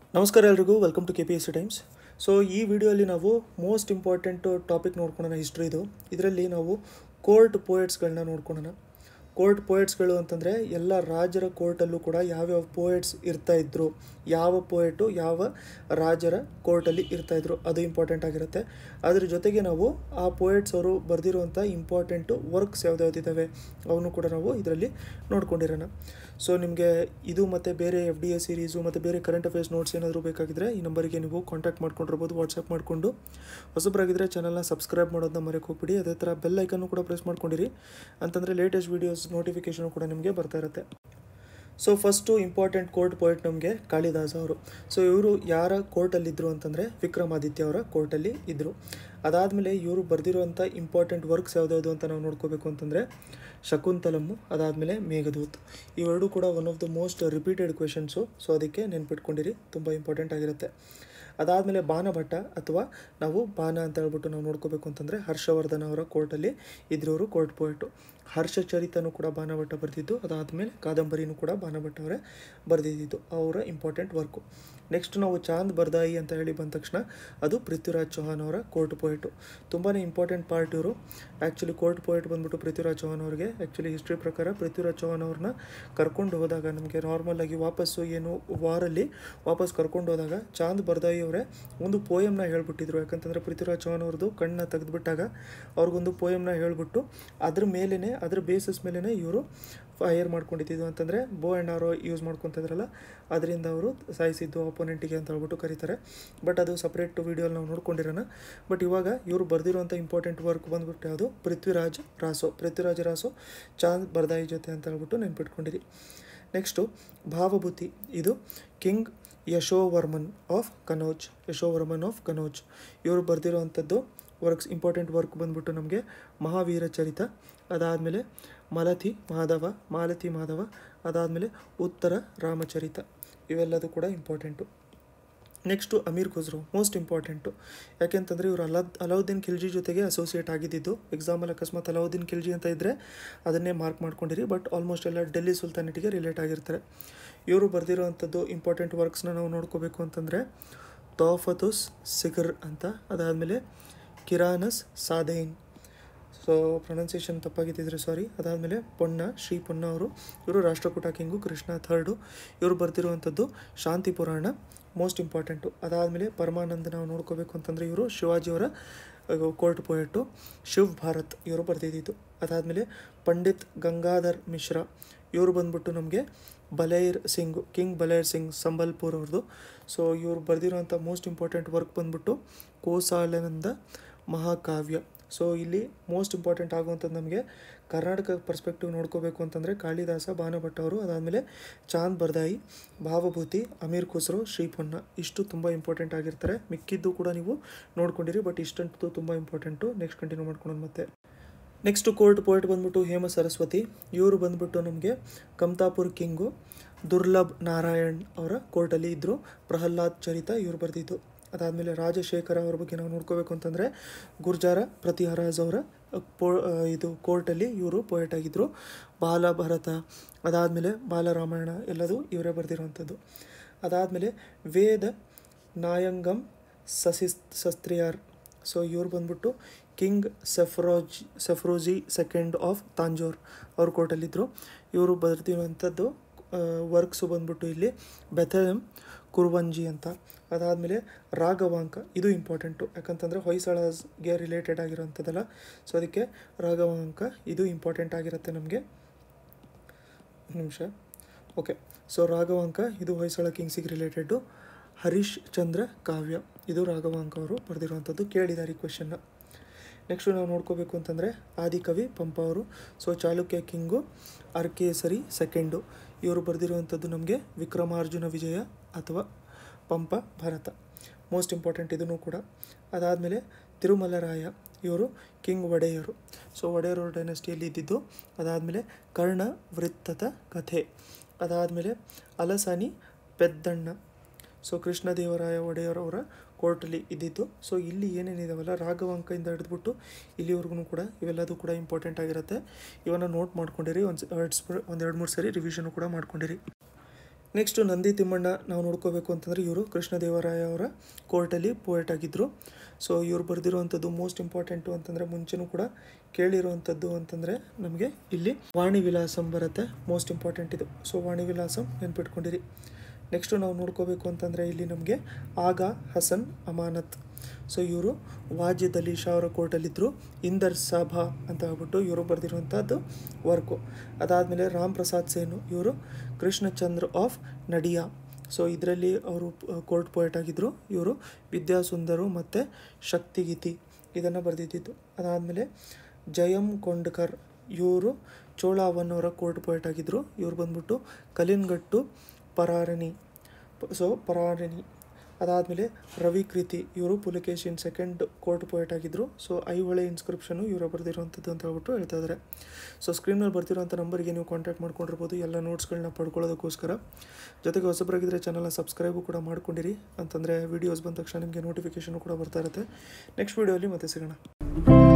ನಮಸ್ಕಾರ ಎಲ್ರಿಗೂ welcome to K P S C times so ಈ ವಿಡಿಯೋಲಿ ನಾವು ಮೋಸ್ಟ್ ಇಂಪಾರ್ಟೆಂಟ್ ಟಾಪಿಕ್ ನೋಡ್ಕೊಳ್ಳೋಣ ಹಿಸ್ಟ್ರಿದು ಇದರಲ್ಲಿ ನಾವು ಕೋರ್ಟ್ ಪೋಯೆಟ್ಸ್ಗಳನ್ನ ನೋಡ್ಕೊಳ್ಳೋಣ ಕೋರ್ಟ್ ಪೋಯೆಟ್ಸ್ಗಳು ಅಂತಂದರೆ ಎಲ್ಲ ರಾಜರ ಕೋರ್ಟಲ್ಲೂ ಕೂಡ ಯಾವ್ಯಾವ ಪೋಯೆಟ್ಸ್ ಇರ್ತಾ ಇದ್ರು ಯಾವ ಪೋಯೆಟು ಯಾವ ರಾಜರ ಕೋರ್ಟಲ್ಲಿ ಇರ್ತಾ ಇದ್ರು ಅದು ಇಂಪಾರ್ಟೆಂಟ್ ಆಗಿರುತ್ತೆ ಅದ್ರ ಜೊತೆಗೆ ನಾವು ಆ ಪೋಯೆಟ್ಸ್ ಅವರು ಬರೆದಿರುವಂಥ ಇಂಪಾರ್ಟೆಂಟು ವರ್ಕ್ಸ್ ಯಾವ್ದಾವ್ದಿದ್ದಾವೆ ಅವನು ಕೂಡ ನಾವು ಇದರಲ್ಲಿ ನೋಡ್ಕೊಂಡಿರೋಣ ಸೊ ನಿಮಗೆ ಇದು ಮತ್ತು ಬೇರೆ ಎಫ್ ಡಿ ಎ ಸೀರೀಸು ಮತ್ತು ಬೇರೆ ಕರೆಂಟ್ ಅಫೇರ್ಸ್ ನೋಟ್ಸ್ ಏನಾದರೂ ಬೇಕಾಗಿದ್ದರೆ ಈ ನಂಬರಿಗೆ ನೀವು ಕಾಂಟ್ಯಾಕ್ಟ್ ಮಾಡ್ಕೊಂಡಿರ್ಬೋದು ವಾಟ್ಸಪ್ ಮಾಡಿಕೊಂಡು ಹೊಸಬರಾಗಿದ್ದರೆ ಚಾನಲ್ನ ಸಬ್ಸ್ಕ್ರೈಬ್ ಮಾಡೋದನ್ನ ಮರೆಯೋಕೆ ಹೋಗ್ಬಿಡಿ ಅದೇ ಥರ ಬೆಲ್ ಐಕನ್ನು ಕೂಡ ಪ್ರೆಸ್ ಮಾಡ್ಕೊಂಡಿರಿ ಅಂತಂದರೆ ಲೇಟೆಸ್ಟ್ ವೀಡಿಯೋಸ್ ನೋಟಿಫಿಕೇಷನು ಕೂಡ ನಿಮಗೆ ಬರ್ತಾ ಇರುತ್ತೆ so first important court poet ನಮಗೆ ಕಾಳಿದಾಸ ಅವರು ಸೊ ಇವರು ಯಾರ ಕೋರ್ಟಲ್ಲಿದ್ದರು ಅಂತಂದರೆ ವಿಕ್ರಮಾದಿತ್ಯ ಅವರ ಕೋರ್ಟಲ್ಲಿ ಇದ್ದರು ಅದಾದಮೇಲೆ ಇವರು ಬರೆದಿರುವಂಥ ಇಂಪಾರ್ಟೆಂಟ್ ವರ್ಕ್ಸ್ ಯಾವುದ್ಯಾವುದು ಅಂತ ನಾವು ನೋಡ್ಕೋಬೇಕು ಅಂತಂದರೆ ಶಕುಂತಲಮ್ಮು ಅದಾದಮೇಲೆ ಮೇಘದೂತ್ ಇವೆರಡೂ ಕೂಡ one of the most repeated questions so ಅದಕ್ಕೆ ನೆನ್ಪಿಟ್ಕೊಂಡಿರಿ ತುಂಬ ಇಂಪಾರ್ಟೆಂಟ್ ಆಗಿರುತ್ತೆ ಅದಾದಮೇಲೆ ಬಾಣಭಟ್ಟ ಅಥವಾ ನಾವು ಬಾಣ ಅಂತ ಹೇಳ್ಬಿಟ್ಟು ನಾವು ನೋಡ್ಕೋಬೇಕು ಅಂತಂದರೆ ಹರ್ಷವರ್ಧನ ಅವರ ಕೋರ್ಟಲ್ಲಿ ಇದ್ರವರು ಕೋರ್ಟ್ ಪೋಯೆಟು ಹರ್ಷಚರಿತನೂ ಕೂಡ ಬಾಣಭಟ್ಟ ಬರೆದಿದ್ದು ಅದಾದಮೇಲೆ ಕಾದಂಬರಿನೂ ಕೂಡ ಬಾಣಭಟ್ಟ ಅವರೇ ಬರೆದಿದ್ದು ಅವರ ಇಂಪಾರ್ಟೆಂಟ್ ವರ್ಕು ನೆಕ್ಸ್ಟ್ ನಾವು ಚಾಂದ್ ಬರ್ದಾಯಿ ಅಂತ ಹೇಳಿ ಬಂದ ತಕ್ಷಣ ಅದು ಪೃಥ್ವಿರಾಜ್ ಚೌಹಾನ್ ಅವರ ಕೋರ್ಟ್ ಪೋಯೆಟು ತುಂಬಾ ಇಂಪಾರ್ಟೆಂಟ್ ಪಾರ್ಟ್ ಇವರು ಆ್ಯಕ್ಚುಲಿ ಕೋರ್ಟ್ ಪೋಯೆಟ್ ಬಂದ್ಬಿಟ್ಟು ಪೃಥ್ವಿರಾಜ್ ಚೌಹಾನ್ ಅವರಿಗೆ ಆ್ಯಕ್ಚುಲಿ ಹಿಸ್ಟ್ರಿ ಪ್ರಕಾರ ಪೃಥ್ವಿರಾಜ್ ಚೌಹಾನ್ ಅವ್ರನ್ನ ಕರ್ಕೊಂಡು ಹೋದಾಗ ನಮಗೆ ನಾರ್ಮಲ್ ಆಗಿ ವಾಪಸ್ಸು ಏನು ವಾರಲ್ಲಿ ವಾಪಸ್ ಕರ್ಕೊಂಡು ಹೋದಾಗ ಚಾಂದ್ ಬರ್ದಾಯಿ ಅವರೇ ಒಂದು ಪೋಯಮ್ನ ಹೇಳ್ಬಿಟ್ಟಿದ್ರು ಯಾಕಂತಂದರೆ ಪೃಥ್ವಿರಾಜ್ ಚೌಹಾನ್ ಅವ್ರದ್ದು ಕಣ್ಣನ್ನ ತೆಗೆದುಬಿಟ್ಟಾಗ ಅವ್ರಿಗೊಂದು ಪೋಯಮ್ನ ಹೇಳ್ಬಿಟ್ಟು ಅದ್ರ ಮೇಲೇ ಅದ್ರ ಬೇಸಿಸ್ ಮೇಲೇ ಇವರು ಫೈರ್ ಮಾಡ್ಕೊಂಡಿದ್ದು ಅಂತಂದರೆ ಬೋ ಆ್ಯಂಡ್ ಆರೋ ಯೂಸ್ ಮಾಡ್ಕೊತಿದ್ರಲ್ಲ ಅದರಿಂದ ಅವರು ಸಾಯಿಸಿದ್ದು ಅಪೋನೆಂಟಿಗೆ ಅಂತ ಹೇಳ್ಬಿಟ್ಟು ಕರೀತಾರೆ ಬಟ್ ಅದು ಸಪ್ರೇಟ್ ವೀಡಿಯೋಲ್ಲಿ ನಾವು ನೋಡ್ಕೊಂಡಿರೋಣ ಬಟ್ ಇವಾಗ ಇವರು ಬರೆದಿರುವಂಥ ಇಂಪಾರ್ಟೆಂಟ್ ವರ್ಕ್ ಬಂದ್ಬಿಟ್ಟು ಯಾವುದು ಪೃಥ್ವಿರಾಜ್ ರಾಸೋ ಪೃಥ್ವಿರಾಜ್ ರಾಸೋ ಚಾಂದ್ ಬರ್ದಾಯಿ ಜೊತೆ ಅಂತ ಹೇಳ್ಬಿಟ್ಟು ನೆನ್ಪಿಟ್ಕೊಂಡಿರಿ ನೆಕ್ಸ್ಟು ಭಾವಭೂತಿ ಇದು king Yashovarman of Kannauj Yashovarman of Kannauj ಇವರು ಬರೆದಿರುವಂಥದ್ದು ವರ್ಕ್ಸ್ ಇಂಪಾರ್ಟೆಂಟ್ ವರ್ಕ್ ಬಂದ್ಬಿಟ್ಟು ನಮಗೆ ಮಹಾವೀರ ಚರಿತ ಅದಾದಮೇಲೆ ಮಲತಿ ಮಾಧವ ಮಾಲತಿ ಮಾಧವ ಅದಾದಮೇಲೆ ಉತ್ತರ ರಾಮಚರಿತ ಇವೆಲ್ಲದೂ ಕೂಡ important next Amir Khusro most important ಯಾಕೆಂತಂದರೆ ಇವರು ಅಲಾದ್ ಅಲಾವುದ್ದೀನ್ ಖಿಲ್ಜಿ ಜೊತೆಗೆ ಅಸೋಸಿಯೇಟ್ ಆಗಿದ್ದಿದ್ದು ಎಕ್ಸಾಮಲ್ಲಿ ಅಕಸ್ಮಾತ್ ಅಲಾವುದ್ದೀನ್ ಖಿಲ್ಜಿ ಅಂತ ಇದ್ದರೆ ಅದನ್ನೇ ಮಾರ್ಕ್ ಮಾಡ್ಕೊಂಡಿರಿ ಬಟ್ ಆಲ್ಮೋಸ್ಟ್ ಎಲ್ಲ ಡೆಲ್ಲಿ ಸುಲ್ತಾನೇಟಿಗೆ ರಿಲೇಟ್ ಆಗಿರ್ತಾರೆ ಇವರು ಬರೆದಿರುವಂಥದ್ದು ಇಂಪಾರ್ಟೆಂಟ್ ವರ್ಕ್ಸ್ನ ನಾವು ನೋಡ್ಕೋಬೇಕು ಅಂತಂದರೆ ತೋಫತುಸ್ ಸಿಗರ್ ಅಂತ ಅದಾದಮೇಲೆ ಕಿರಾನಸ್ ಸಾದೈನ್ ಸೊ ಪ್ರೊನೌನ್ಸಿಯೇಷನ್ ತಪ್ಪಾಗಿದ್ದಿದ್ರೆ ಸಾರಿ ಅದಾದಮೇಲೆ ಪೊನ್ನ ಶ್ರೀ ಪೊನ್ನ ಅವರು ಇವರು ರಾಷ್ಟ್ರಕೂಟ ಕಿಂಗು ಕೃಷ್ಣ ಥರ್ಡು ಇವರು ಬರ್ತಿರುವಂಥದ್ದು ಶಾಂತಿ ಪುರಾಣ ಮೋಸ್ಟ್ ಇಂಪಾರ್ಟೆಂಟು ಅದಾದಮೇಲೆ ಪರಮಾನಂದ ನಾವು ನೋಡ್ಕೋಬೇಕು ಅಂತಂದರೆ ಇವರು ಶಿವಾಜಿಯವರ ಕೋರ್ಟ್ ಪೋಯೆಟ್ಟು ಶಿವ್ ಭಾರತ್ ಇವರು ಬರೆದಿದ್ದು ಅದಾದಮೇಲೆ ಪಂಡಿತ್ ಗಂಗಾಧರ್ ಮಿಶ್ರಾ ಇವರು ಬಂದ್ಬಿಟ್ಟು ನಮಗೆ ಬಲೈರ್ ಸಿಂಗ್ ಕಿಂಗ್ ಬಲೈರ್ ಸಿಂಗ್ ಸಂಬಲ್ಪುರ್ ಅವ್ರದ್ದು ಸೊ ಇವರು ಬರೆದಿರುವಂಥ ಮೋಸ್ಟ್ ಇಂಪಾರ್ಟೆಂಟ್ ವರ್ಕ್ ಬಂದ್ಬಿಟ್ಟು ಕೋಸಾಲನಂದ ಮಹಾಕಾವ್ಯ ಸೊ ಇಲ್ಲಿ ಮೋಸ್ಟ್ ಇಂಪಾರ್ಟೆಂಟ್ ಆಗುವಂಥದ್ದು ನಮಗೆ ಕರ್ನಾಟಕ ಪರ್ಸ್ಪೆಕ್ಟಿವ್ ನೋಡ್ಕೋಬೇಕು ಅಂತಂದರೆ ಕಾಳಿದಾಸ ಬಾಣಭಟ್ಟ ಅವರು ಅದಾದಮೇಲೆ ಚಾಂದ್ ಬರ್ದಾಯಿ ಭಾವಭೂತಿ ಅಮೀರ್ ಖುಸ್ರೋ ಶ್ರೀ ಪೊನ್ನ ಇಷ್ಟು ತುಂಬ ಇಂಪಾರ್ಟೆಂಟ್ ಆಗಿರ್ತಾರೆ ಮಿಕ್ಕಿದ್ದು ಕೂಡ ನೀವು ನೋಡ್ಕೊಂಡಿರಿ ಬಟ್ ಇಷ್ಟಂತೂ ತುಂಬ ಇಂಪಾರ್ಟೆಂಟು ನೆಕ್ಸ್ಟ್ ಕಂಟಿನ್ಯೂ ಮಾಡ್ಕೊಳ್ಳೋಣ ಮತ್ತೆ ನೆಕ್ಸ್ಟು ಕೋರ್ಟ್ ಪೋರ್ಟ್ ಬಂದ್ಬಿಟ್ಟು ಹೇಮ ಸರಸ್ವತಿ ಇವರು ಬಂದ್ಬಿಟ್ಟು ನಮಗೆ ಕಮ್ತಾಪುರ್ ಕಿಂಗು ದುರ್ಲಭ್ ನಾರಾಯಣ್ ಅವರ ಕೋರ್ಟಲ್ಲಿ ಇದ್ದರು ಪ್ರಹ್ಲಾದ್ ಚರಿತ ಇವರು ಬರೆದಿದ್ದು ಅದಾದಮೇಲೆ ರಾಜಶೇಖರ ಅವ್ರ ಬಗ್ಗೆ ನಾವು ನೋಡ್ಕೋಬೇಕು ಅಂತಂದರೆ ಗುರ್ಜಾರ ಪ್ರತಿಹರಾಜ್ ಅವರ ಪೋ ಇದು ಕೋರ್ಟಲ್ಲಿ ಇವರು ಪೋಯೆಟ್ ಆಗಿದ್ದರು ಬಾಲಭರತ ಅದಾದಮೇಲೆ ಬಾಲರಾಮಾಯಣ ಎಲ್ಲದು ಇವರೇ ಬರೆದಿರುವಂಥದ್ದು ಅದಾದಮೇಲೆ ವೇದ ನಾಯಂಗಂ ಸಸಿ ಸಸ್ತ್ರಿಯಾರ್ ಸೊ ಇವ್ರು ಬಂದ್ಬಿಟ್ಟು king Serfoji Serfoji second of Tanjore ಅವ್ರ ಕೋರ್ಟಲ್ಲಿದ್ದರು ಇವರು ಬರೆದಿರುವಂಥದ್ದು ವರ್ಕ್ಸು ಬಂದ್ಬಿಟ್ಟು ಇಲ್ಲಿ ಬೆಥೆಮ್ ಕುರ್ವಂಜಿ ಅಂತ ಅದಾದಮೇಲೆ ರಾಘವಾಂಕ ಇದು ಇಂಪಾರ್ಟೆಂಟು ಯಾಕಂತಂದರೆ ಹೊಯ್ಸಳಗೆ ರಿಲೇಟೆಡ್ ಆಗಿರೋಂಥದ್ದಲ್ಲ ಸೊ ಅದಕ್ಕೆ ರಾಘವಾಂಕ ಇದು ಇಂಪಾರ್ಟೆಂಟ್ ಆಗಿರುತ್ತೆ ನಮಗೆ ನಿಮಿಷ ಓಕೆ ಸೊ ರಾಘವಾಂಕ ಇದು ಹೊಯ್ಸಳ ಕಿಂಗ್ಸಿಗೆ ರಿಲೇಟೆಡ್ಡು ಹರೀಶ್ ಚಂದ್ರ ಕಾವ್ಯ ಇದು ರಾಘವಾಂಕ ಅವರು ಬರೆದಿರುವಂಥದ್ದು ಕೇಳಿದ್ದಾರೆ ಈ ಕ್ವೆಶನ್ನ ನೆಕ್ಸ್ಟು ನಾವು ನೋಡ್ಕೋಬೇಕು ಅಂತಂದರೆ ಆದಿಕವಿ ಪಂಪ ಅವರು so Chalukya king Arikesari second ಇವರು ಬರೆದಿರುವಂಥದ್ದು ನಮಗೆ ವಿಕ್ರಮಾರ್ಜುನ ವಿಜಯ ಅಥವಾ ಪಂಪ ಭಾರತ ಮೋಸ್ಟ್ ಇಂಪಾರ್ಟೆಂಟ್ ಇದೂ ಕೂಡ ಅದಾದಮೇಲೆ ತಿರುಮಲರಾಯ ಇವರು ಕಿಂಗ್ ಒಡೆಯರು ಸೊ ಒಡೆಯರು ಡೈನೆಸ್ಟಿಯಲ್ಲಿ ಇದ್ದಿದ್ದು ಅದಾದಮೇಲೆ ಕರ್ಣ ವೃತ್ತದ ಕಥೆ ಅದಾದಮೇಲೆ ಅಲಸಾನಿ ಪೆದ್ದಣ್ಣ ಸೊ ಕೃಷ್ಣದೇವರಾಯ ಒಡೆಯರವರ ಕೋರ್ಟಲ್ಲಿ ಇದ್ದಿದ್ದು ಸೊ ಇಲ್ಲಿ ಏನೇನಿದಾವಲ್ಲ ರಾಘವಾಂಕದಿಂದ ಹಿಡಿದ್ಬಿಟ್ಟು ಇಲ್ಲಿವರೆಗೂ ಕೂಡ ಇವೆಲ್ಲದೂ ಕೂಡ ಇಂಪಾರ್ಟೆಂಟ್ ಆಗಿರುತ್ತೆ ಇವನ್ನ ನೋಟ್ ಮಾಡ್ಕೊಂಡಿರಿ ಒಂದು ಎರಡು ಒಂದು ಎರಡು ಮೂರು ಸರಿ ರಿವಿಷನು ಕೂಡ ಮಾಡ್ಕೊಂಡಿರಿ ನೆಕ್ಸ್ಟು ನಂದಿ ತಿಮ್ಮಣ್ಣ ನಾವು ನೋಡ್ಕೋಬೇಕು ಅಂತಂದರೆ ಇವರು ಕೃಷ್ಣದೇವರಾಯ ಅವರ ಕೋರ್ಟಲ್ಲಿ ಪೋಯೆಟ್ ಆಗಿದ್ದರು ಸೊ ಇವ್ರು ಬರೆದಿರುವಂಥದ್ದು ಮೋಸ್ಟ್ ಇಂಪಾರ್ಟೆಂಟು ಅಂತಂದರೆ ಮುಂಚೆನೂ ಕೂಡ ಕೇಳಿರುವಂಥದ್ದು ಅಂತಂದರೆ ನಮಗೆ ಇಲ್ಲಿ ವಾಣಿ ವಿಲಾಸಂ ಬರುತ್ತೆ ಮೋಸ್ಟ್ ಇಂಪಾರ್ಟೆಂಟ್ ಇದು ಸೊ ವಾಣಿ ವಿಲಾಸಂ ನೆನ್ಪಿಟ್ಕೊಂಡಿರಿ ನೆಕ್ಸ್ಟು ನಾವು ನೋಡ್ಕೋಬೇಕು ಅಂತಂದರೆ ಇಲ್ಲಿ ನಮಗೆ ಆಗ ಹಸನ್ ಅಮಾನತ್ ಸೊ ಇವರು ವಾಜಿದ್ ಅಲಿ ಶಾ ಅವರ ಕೋರ್ಟಲ್ಲಿದ್ದರು ಇಂದರ್ ಸಾಭಾ ಅಂತ ಹೇಳ್ಬಿಟ್ಟು ಇವರು ಬರೆದಿರುವಂಥದ್ದು ವರ್ಕು ಅದಾದಮೇಲೆ ರಾಮ್ ಪ್ರಸಾದ್ ಸೇನು ಇವರು ಕೃಷ್ಣಚಂದ್ರ ಆಫ್ ನಡಿಯಾ ಸೊ ಇದರಲ್ಲಿ ಅವರು ಕೋರ್ಟ್ ಪೋಯೆಟ್ ಆಗಿದ್ದರು ಇವರು ವಿದ್ಯಾಸುಂದರು ಮತ್ತು ಶಕ್ತಿಗೀತಿ ಇದನ್ನು ಬರೆದಿದ್ದಿದ್ದು ಅದಾದಮೇಲೆ ಜಯಂ ಕೊಂಡ್ಕರ್ ಇವರು ಚೋಳಾವನ್ ಅವರ ಕೋರ್ಟ್ ಪೋಯೆಟ್ ಆಗಿದ್ದರು ಇವ್ರು ಬಂದ್ಬಿಟ್ಟು ಕಲಿನ್ಗಟ್ಟು ಪರಾರಣಿ ಸೊ ಪರಾರಣಿ ಅದಾದಮೇಲೆ ರವಿ ಕೃತಿ ಇವರು ಪುಲಕೇಶಿನ್ ಸೆಕೆಂಡ್ ಕೋರ್ಟ್ ಪೋಯೆಟ್ ಆಗಿದ್ದರು ಸೊ ಐಹೊಳೆ ಇನ್ಸ್ಕ್ರಿಪ್ಷನು ಇವರು ಬರೆದಿರುವಂಥದ್ದು ಅಂತ ಹೇಳ್ಬಿಟ್ಟು ಹೇಳ್ತಾ ಇದ್ದಾರೆ ಸೊ ಸ್ಕ್ರೀನ್ ಮೇಲೆ ಬರ್ತಿರೋಂಥ ನಂಬರ್ಗೆ ನೀವು ಕಾಂಟ್ಯಾಕ್ಟ್ ಮಾಡ್ಕೊಂಡಿರ್ಬೋದು ಎಲ್ಲ ನೋಟ್ಸ್ಗಳನ್ನ ಪಡ್ಕೊಳ್ಳೋದಕ್ಕೋಸ್ಕರ ಜೊತೆಗೆ ಹೊಸಬರಾಗಿದ್ದರೆ ಚಾನಲ್ನ ಸಬ್ಸ್ಕ್ರೈಬು ಕೂಡ ಮಾಡ್ಕೊಂಡಿರಿ ಅಂತಂದರೆ ವೀಡಿಯೋಸ್ ಬಂದ ತಕ್ಷಣ ನಿಮಗೆ ನೋಟಿಫಿಕೇಷನು ಕೂಡ ಬರ್ತಾ ಇರುತ್ತೆ ನೆಕ್ಸ್ಟ್ ವೀಡಿಯೋಲಿ ಮತ್ತೆ ಸಿಗೋಣ